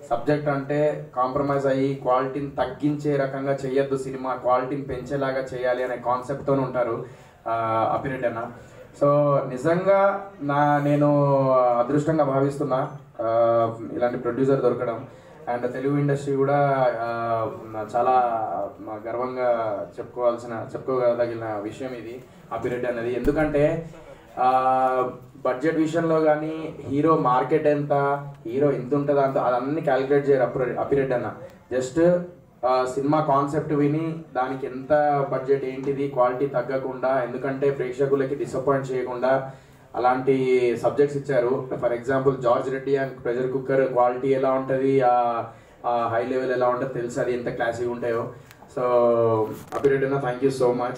subject అంటే compromise అయ్యి క్వాలిటీని తగ్గించే రకంగా చేయొద్దు సినిమా క్వాలిటీని పెంచేలాగా చేయాలి అనే కాన్సెప్ట్తో ఉంటారు అపిరెడ్ అన్న సో నిజంగా నా నేను అదృష్టంగా భావిస్తున్నా ఆ, ఇలాంటి ప్రొడ్యూసర్ దొరకడం అండ్ తెలుగు ఇండస్ట్రీ కూడా ఆ, చాలా ఆ, గర్వంగా చెప్పుకోవాల్సిన చెప్పుకోగలిగిన విషయం ఇది అపిరెడ్ అనేది ఎందుకంటే బడ్జెట్ విషయంలో కానీ హీరో మార్కెట్ ఎంత హీరో ఎంత ఉంటుంది అంత అదన్నీ క్యాలిక్యులేట్ చేయరు అప్పుడు అపిరెడ్ అన్న జస్ట్ సినిమా కాన్సెప్ట్ విని దానికి ఎంత బడ్జెట్ ఏంటిది క్వాలిటీ తగ్గకుండా ఎందుకంటే ప్రేక్షకులకి డిసప్పాయింట్ చేయకుండా అలాంటి సబ్జెక్ట్స్ ఇచ్చారు for example George Reddy and pressure cooker quality ఎలా ఉంటుంది హై లెవెల్ ఎలా ఉంటుంది తెలుసు అది ఎంత క్లాసిక్ ఉంటాయో సో అపిరెడ్ అన్న thank you so much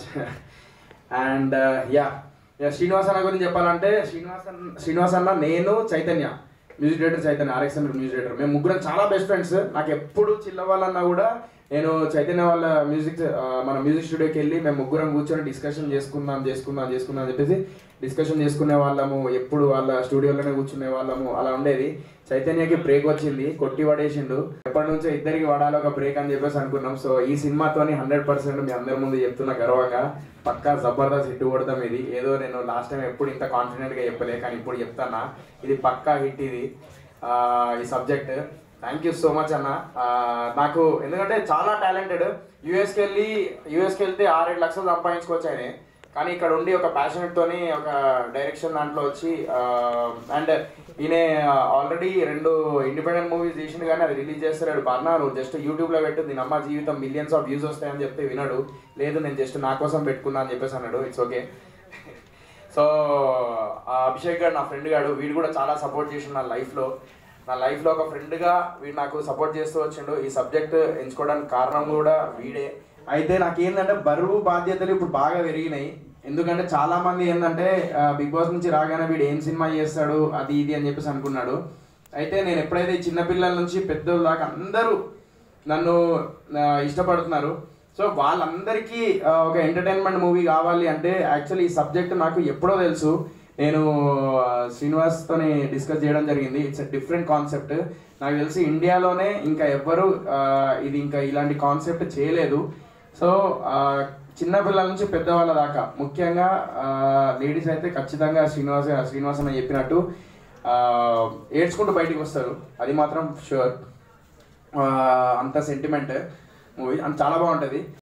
and yeah yeah Srinivas అన్న గురించి చెప్పాలంటే శ్రీనివాస్ అన్న శ్రీనివాస్ అన్న నేను Chaitanya music director Chaitanya RX music director మేము ముగ్గురం చాలా బెస్ట్ ఫ్రెండ్స్ నాకు ఎప్పుడు చిల్లవాలన్నా కూడా నేను చైతన్య వాళ్ళ మ్యూజిక్ ఆ, మన మ్యూజిక్ స్టూడియోకి వెళ్ళి మేము ముగ్గురం కూర్చొని డిస్కషన్ చేసుకుందాం చేసుకుందాం చేసుకుందాం అని చెప్పేసి డిస్కషన్ చేసుకునే వాళ్ళము ఎప్పుడు వాళ్ళ స్టూడియోలోనే కూర్చునే వాళ్ళము అలా ఉండేది చైతన్యకి బ్రేక్ వచ్చింది కొట్టి పడేసిండు ఎప్పటి నుంచో ఇద్దరికి పడాలి ఒక బ్రేక్ అని చెప్పేసి అనుకున్నాం సో ఈ సినిమాతోని హండ్రెడ్ పర్సెంట్ మీ అందరి ముందు చెప్తున్నా గర్వంగా పక్కా జబర్దస్త్ హిట్ కొడతాం ఇది ఏదో నేను లాస్ట్ టైం ఎప్పుడు ఇంత కాన్ఫిడెంట్ గా చెప్పలే కానీ ఇప్పుడు చెప్తానా ఇది పక్కా హిట్ ఇది ఆ, ఈ subject thank you so much అన్న ఆ, నాకు ఎందుకంటే చాలా టాలెంటెడ్ యూఎస్కి వెళ్ళి యూఎస్కి వెళ్తే ఆరేడు లక్షలు సంపాదించుకోవచ్చు ఆయన కానీ ఇక్కడ ఉండి ఒక ప్యాషనెట్ తోని ఒక డైరెక్షన్ దాంట్లో వచ్చి అండ్ ఈయన ఆల్రెడీ రెండు ఇండిపెండెంట్ మూవీస్ తీసిండు కానీ అది రిలీజ్ చేస్తాడు బర్నా నువ్వు జస్ట్ యూట్యూబ్ లో పెట్టు దీని అమ్మ జీవితం మిలియన్స్ ఆఫ్ వ్యూస్ వస్తాయని చెప్తే వినడు లేదు నేను జస్ట్ నా కోసం పెట్టుకున్నా అని చెప్పేసి అన్నాడు ఇట్స్ ఓకే సో ఆ అభిషేక్ గారు నా ఫ్రెండ్ గాడు వీడు కూడా చాలా సపోర్ట్ చేసిండు నా లైఫ్లో నా లైఫ్లో ఒక ఫ్రెండ్గా వీడు నాకు సపోర్ట్ చేస్తూ వచ్చిండు ఈ సబ్జెక్ట్ ఎంచుకోవడానికి కారణం కూడా వీడే అయితే నాకేంటంటే బరువు బాధ్యతలు ఇప్పుడు బాగా పెరిగినాయి ఎందుకంటే చాలా మంది ఏంటంటే బిగ్ బాస్ నుంచి రాగానే వీడు ఏం సినిమా చేస్తాడు అది ఇది అని చెప్పేసి అనుకున్నాడు అయితే నేను ఎప్పుడైతే ఈ చిన్నపిల్లల నుంచి పెద్దోళ్ళ దాకా అందరూ నన్ను ఆ, ఇష్టపడుతున్నారు సో వాళ్ళందరికీ ఆ, ఒక ఎంటర్టైన్మెంట్ మూవీ కావాలి అంటే యాక్చువల్లీ ఈ సబ్జెక్ట్ నాకు ఎప్పుడో తెలుసు నేను ఆ, శ్రీనివాస్తోని డిస్కస్ చేయడం జరిగింది ఇట్స్ ఎ డిఫరెంట్ కాన్సెప్ట్ నాకు తెలిసి ఇండియాలోనే ఇంకా ఎవ్వరు ఆ, ఇది ఇంకా ఇలాంటి కాన్సెప్ట్ చేయలేదు సో ఆ, చిన్న పిల్లల నుంచి పెద్దవాళ్ళ దాకా ముఖ్యంగా లేడీస్ అయితే ఖచ్చితంగా శ్రీనివాస శ్రీనివాస్ అన్న చెప్పినట్టు ఆ, ఏడ్చుకుంటూ బయటికి వస్తారు అది మాత్రం షూర్ అంత సెంటిమెంట్ మూవీ అంత చాలా బాగుంటుంది